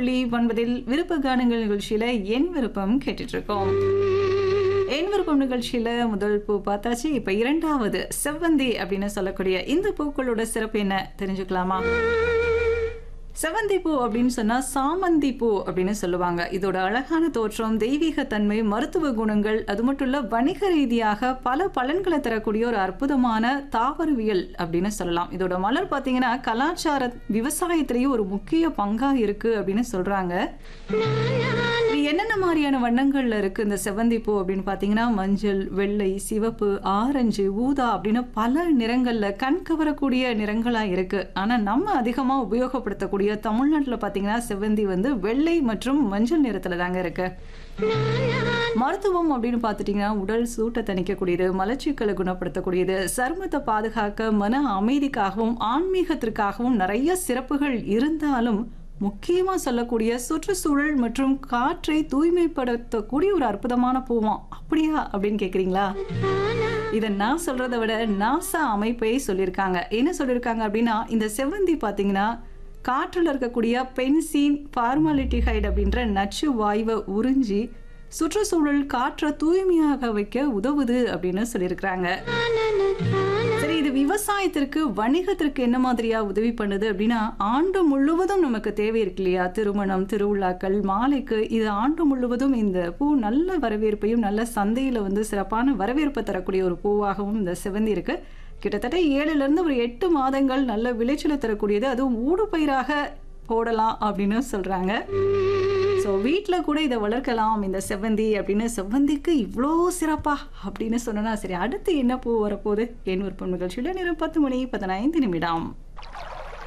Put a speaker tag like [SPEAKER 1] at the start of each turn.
[SPEAKER 1] புள்ளி ஒன்பதில் விருப்ப கானங்கள் நிகழ்ச்சியில என் விருப்பம் கேட்டுட்டு இருக்கோம் என் விருப்பம் நிகழ்ச்சியில முதல் பூ பார்த்தாச்சு இப்ப இரண்டாவது செவ்வந்தி அப்படின்னு சொல்லக்கூடிய இந்த பூக்களோட சிறப்பு என்ன தெரிஞ்சுக்கலாமா செவந்தி பூ அப்படின்னு சொன்னா சாமந்தி பூ அப்படின்னு சொல்லுவாங்க இதோட அழகான தோற்றம் தெய்வீக தன்மை மருத்துவ குணங்கள் அது மட்டும் இல்ல வணிக ரீதியாக பல பலன்களை தரக்கூடிய ஒரு அற்புதமான தாவரவியல் அப்படின்னு சொல்லலாம் இதோட மலர் பார்த்தீங்கன்னா கலாச்சார விவசாயத்திலேயும் ஒரு முக்கிய பங்கா இருக்கு அப்படின்னு சொல்றாங்க இது என்னென்ன மாதிரியான வண்ணங்கள்ல இருக்கு இந்த செவந்தி பூ அப்படின்னு பார்த்தீங்கன்னா மஞ்சள் வெள்ளை சிவப்பு ஆரஞ்சு ஊதா அப்படின்னு பல நிறங்கள்ல கண் கவரக்கூடிய நிறங்களா இருக்கு ஆனா நம்ம அதிகமா உபயோகப்படுத்தக்கூடிய தமிழ்நாட்டுல பார்த்தீங்கன்னா செவந்தி வந்து வெள்ளை மற்றும் மஞ்சள் நிறத்துல தாங்க இருக்கு மருத்துவம் அப்படின்னு பார்த்துட்டிங்கன்னா உடல் சூட்டை தணிக்கக்கூடியது மலச்சிக்கலை குணப்படுத்தக்கூடியது சருமத்தை பாதுகாக்க மன அமைதிக்காகவும் ஆன்மீகத்திற்காகவும் நிறைய சிறப்புகள் இருந்தாலும் முக்கியமா சொல்லக்கூடிய சுற்றுச்சூழல் மற்றும் காற்றை தூய்மைப்படுத்தக்கூடிய ஒரு அற்புதமான பூவாம் அப்படியா அப்படின்னு கேக்குறீங்களா இதை நான் சொல்றதை விட நாசா அமைப்பே சொல்லியிருக்காங்க என்ன சொல்லியிருக்காங்க அப்படின்னா இந்த செவ்வந்தி பார்த்தீங்கன்னா காற்றில் இருக்கக்கூடிய பென்சீன் ஃபார்மாலிட்டிஹைட் அப்படின்ற நச்சு வாயுவை உறிஞ்சி சுற்றுச்சூழல் காற்றை தூய்மையாக வைக்க உதவுது அப்படின்னு சொல்லியிருக்கிறாங்க சரி இது விவசாயத்திற்கு வணிகத்திற்கு என்ன மாதிரியா உதவி பண்ணுது அப்படின்னா ஆண்டு முழுவதும் நமக்கு தேவை இருக்கு இல்லையா திருமணம் திருவிழாக்கள் மாலைக்கு இது ஆண்டு முழுவதும் இந்த பூ நல்ல வரவேற்பையும் நல்ல சந்தையில வந்து சிறப்பான வரவேற்பை தரக்கூடிய ஒரு பூவாகவும் இந்த செவந்தி இருக்கு கிட்டத்தட்ட ஏழுல இருந்து ஒரு எட்டு மாதங்கள் நல்ல விளைச்சலை தரக்கூடியது அதுவும் ஊடு பயிராக போடலாம் அப்படின்னு சொல்றாங்க ஸோ வீட்டில் கூட இதை வளர்க்கலாம் இந்த செவ்வந்தி அப்படின்னு செவ்வந்திக்கு இவ்வளோ சிறப்பா அப்படின்னு சொன்னா சரி அடுத்து என்ன பூ வரப்போகுது என் விருப்பம் நிகழ்ச்சியில் நேரம் பத்து மணி பதினைந்து நிமிடம்